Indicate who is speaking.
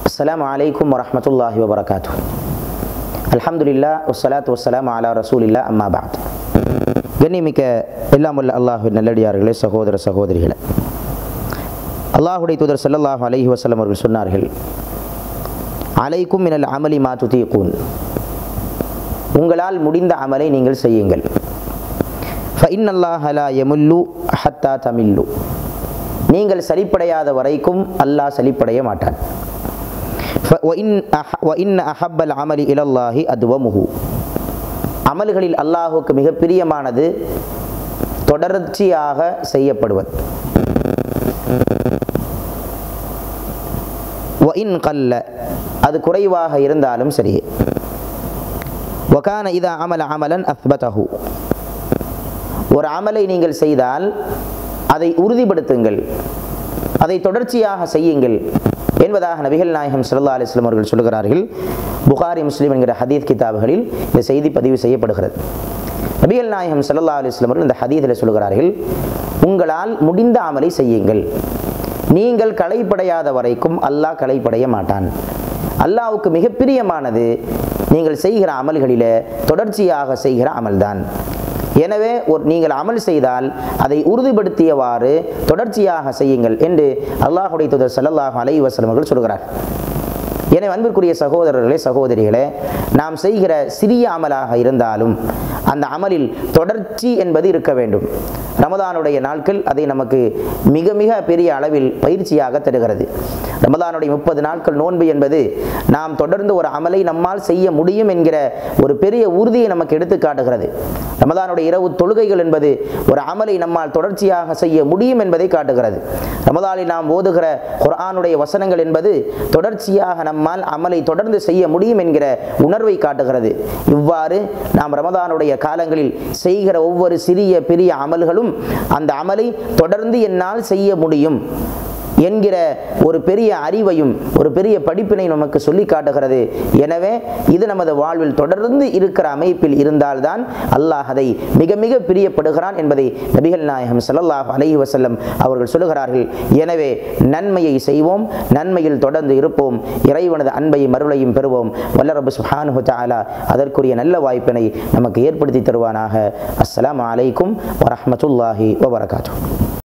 Speaker 1: السلام عليكم ورحمة الله وبركاته الحمد لله والصلاة والسلام على رسول الله أما بعد கண்ணிமிக்க எல்லாம் உள்ள அல்லாஹ் நல்லடியார்களே சகோதர சகோதரிகளே அல்லாஹுடைய தூதர் ஸல்லல்லாஹு அலைஹி வஸல்லம் அவர்கள் சொன்னார்கள் அலைக்கும் மினல் அமலி மா துதீகூன் உங்களால் முடிந்த அமலை நீங்கள் செய்யுங்கள் ஃபஇன்னல்லாஹ லா யமுல்லு ஹத்தா தமில்லு நீங்கள் சலிப்படையாத வரைக்கும் அல்லாஹ் சலிப்படைய மாட்டான் وإن أح- وإن أحب العمل إلى الله أدومه அமல்களில் அல்லாஹுக்கு மிக பிரியமானது தொடர்ச்சியாக செய்யப்படுவது وإن قل அது குறைவாக இருந்தாலும் சரி وكان إذا عمل عملا أثبته ஒரு அமலை நீங்கள் செய்தால் அதை உறுதிப்படுத்துங்கள் அதை தொடர்ச்சியாக செய்யுங்கள் என்பதாக நபிகள் நாயகம் ஸல்லல்லாஹு அலைஹி வஸல்லம் அவர்கள் சொல்கிறார்கள் புகாரி முஸ்லிம் என்கிற ஹதீத் கிதாபுகளில் இந்த செய்தி பதிவு செய்யப்படுகிறது நபிகள் நாயகம் ஸல்லல்லாஹு அலைஹி வஸல்லம் அவர்கள் இந்த ஹதீஸில் சொல்கிறார்கள் உங்களால் முடிந்த அமலை செய்யுங்கள் நீங்கள் களைப்படையாத வரைக்கும் அல்லாஹ் களைப்படைய மாட்டான் அல்லாஹ்வுக்கு மிக பிரியமானது நீங்கள் செய்கிற அமல்களிலே தொடர்ச்சியாக செய்கிற அமல்தான் எனவே ஒரு நீங்கள் அமல் செய்தால் அதை உறுதிப்படுத்தியவாறு தொடர்ச்சியாக செய்யுங்கள் என்று அல்லாஹுடைய தூதர் ஸல்லல்லாஹு அலைஹி வஸல்லம் அவர்கள் சொல்கிறார் எனவே அன்பிற்குரிய சகோதரர்களே சகோதரிகளே நாம் செய்கிற சிறிய அமலாக இருந்தாலும் அந்த அமலில் தொடர்ச்சி என்பது இருக்க வேண்டும் ரமதானுடைய நாட்கள் அதை நமக்கு மிக மிக பெரிய அளவில் பயிற்சியாக தருகிறது ரமதானுடைய முப்பது நாட்கள் நோன்பு என்பது நாம் தொடர்ந்து ஒரு அமலை நம்மால் செய்ய முடியும் என்கிற ஒரு பெரிய உறுதியை நமக்கு எடுத்து காட்டுகிறது ரமதானுடைய இரவு தொழுகைகள் என்பது ஒரு அமலை நம்மால் தொடர்ச்சியாக செய்ய முடியும் என்பதை காட்டுகிறது ரமதானில் நாம் ஓதுகிற குர்ஆனுடைய வசனங்கள் என்பது தொடர்ச்சியாக நம்மால் அமலை தொடர்ந்து செய்ய முடியும் என்கிற உணர்வை காட்டுகிறது இவ்வாறு நாம் ரமதானுடைய காலங்களில் செய்கிற ஒவ்வொரு சிறிய பெரிய அமல்களும் அந்த அமலை தொடர்ந்து என்னால் செய்ய முடியும் என்கிற ஒரு பெரிய அறிவையும் ஒரு பெரிய படிப்பினை நமக்கு சொல்லி காட்டுகிறது எனவே இது நமது வாழ்வில் தொடர்ந்து இருக்கிற அமைப்பில் இருந்தால்தான் அல்லாஹ் அதை மிக மிக பிரியப்படுகிறான் என்பதை நபிகள் நாயகம் ஸல்லல்லாஹு அலைஹி வஸல்லம் அவர்கள் சொல்லுகிறார்கள் எனவே நன்மையை செய்வோம் நன்மையில் தொடர்ந்து இருப்போம் இறைவனது அன்பையும் மருளையும் பெறுவோம் வல்லரபு சுஹானு தஆலா அதற்குரிய நல்ல வாய்ப்பினை நமக்கு ஏற்படுத்தி தருவானாக அஸ்ஸலாமு அலைக்கும் வரஹ்மத்துல்லாஹி வபரகாத்துஹு